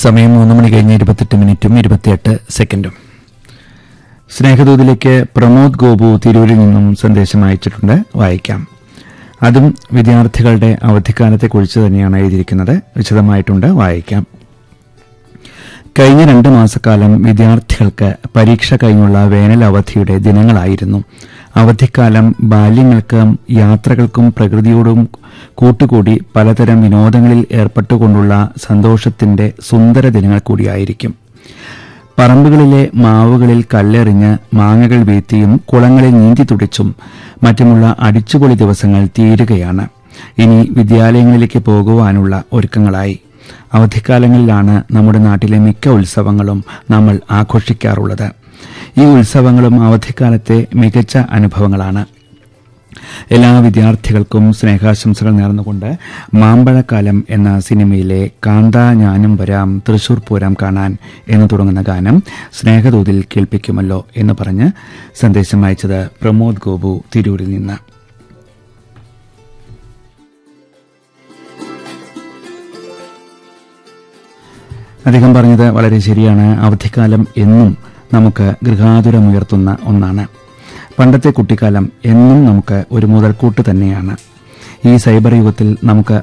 സമയം മൂന്ന് മണി കഴിഞ്ഞ് ഇരുപത്തെട്ട് മിനിറ്റും ഇരുപത്തിയെട്ട് സെക്കൻഡും സ്നേഹദൂതിലേക്ക് പ്രമോദ് ഗോപു തിരൂരിൽ നിന്നും സന്ദേശം അയച്ചിട്ടുണ്ട് വായിക്കാം അതും വിദ്യാർത്ഥികളുടെ അവധിക്കാലത്തെക്കുറിച്ച് തന്നെയാണ് എഴുതിയിരിക്കുന്നത് വിശദമായിട്ടുണ്ട് വായിക്കാം കഴിഞ്ഞ രണ്ട് മാസക്കാലം വിദ്യാർത്ഥികൾക്ക് പരീക്ഷ കഴിഞ്ഞുള്ള വേനൽ അവധിയുടെ ദിനങ്ങളായിരുന്നു അവധിക്കാലം ബാല്യങ്ങൾക്കും യാത്രകൾക്കും പ്രകൃതിയോടും കൂട്ടുകൂടി പലതരം വിനോദങ്ങളിൽ ഏർപ്പെട്ടുകൊണ്ടുള്ള സന്തോഷത്തിന്റെ സുന്ദര ദിനങ്ങൾ കൂടിയായിരിക്കും പറമ്പുകളിലെ മാവുകളിൽ കല്ലെറിഞ്ഞ് മാങ്ങകൾ വീഴ്ത്തിയും കുളങ്ങളിൽ നീന്തി തുടിച്ചും മറ്റുമുള്ള അടിച്ചുപൊളി ദിവസങ്ങൾ തീരുകയാണ് ഇനി വിദ്യാലയങ്ങളിലേക്ക് പോകുവാനുള്ള ഒരുക്കങ്ങളായി അവധിക്കാലങ്ങളിലാണ് നമ്മുടെ നാട്ടിലെ മിക്ക ഉത്സവങ്ങളും നമ്മൾ ആഘോഷിക്കാറുള്ളത് ഈ ഉത്സവങ്ങളും അവധിക്കാലത്തെ മികച്ച അനുഭവങ്ങളാണ് എല്ലാ വിദ്യാർത്ഥികൾക്കും സ്നേഹാശംസകൾ നേർന്നുകൊണ്ട് മാമ്പഴക്കാലം എന്ന സിനിമയിലെ കാന്ത ഞാനും വരാം തൃശൂർ പൂരം കാണാൻ എന്ന് തുടങ്ങുന്ന ഗാനം സ്നേഹദൂതിൽ കേൾപ്പിക്കുമല്ലോ എന്ന് പറഞ്ഞ് സന്ദേശം അയച്ചത് പ്രമോദ് ഗോപു തിരൂരിൽ നിന്ന് അദ്ദേഹം പറഞ്ഞത് വളരെ ശരിയാണ് അവധിക്കാലം എന്നും നമുക്ക് ഗൃഹാതുരമുയർത്തുന്ന ഒന്നാണ് പണ്ടത്തെ കുട്ടിക്കാലം എന്നും നമുക്ക് ഒരു മുതൽക്കൂട്ട് തന്നെയാണ് ഈ സൈബർ യുഗത്തിൽ നമുക്ക്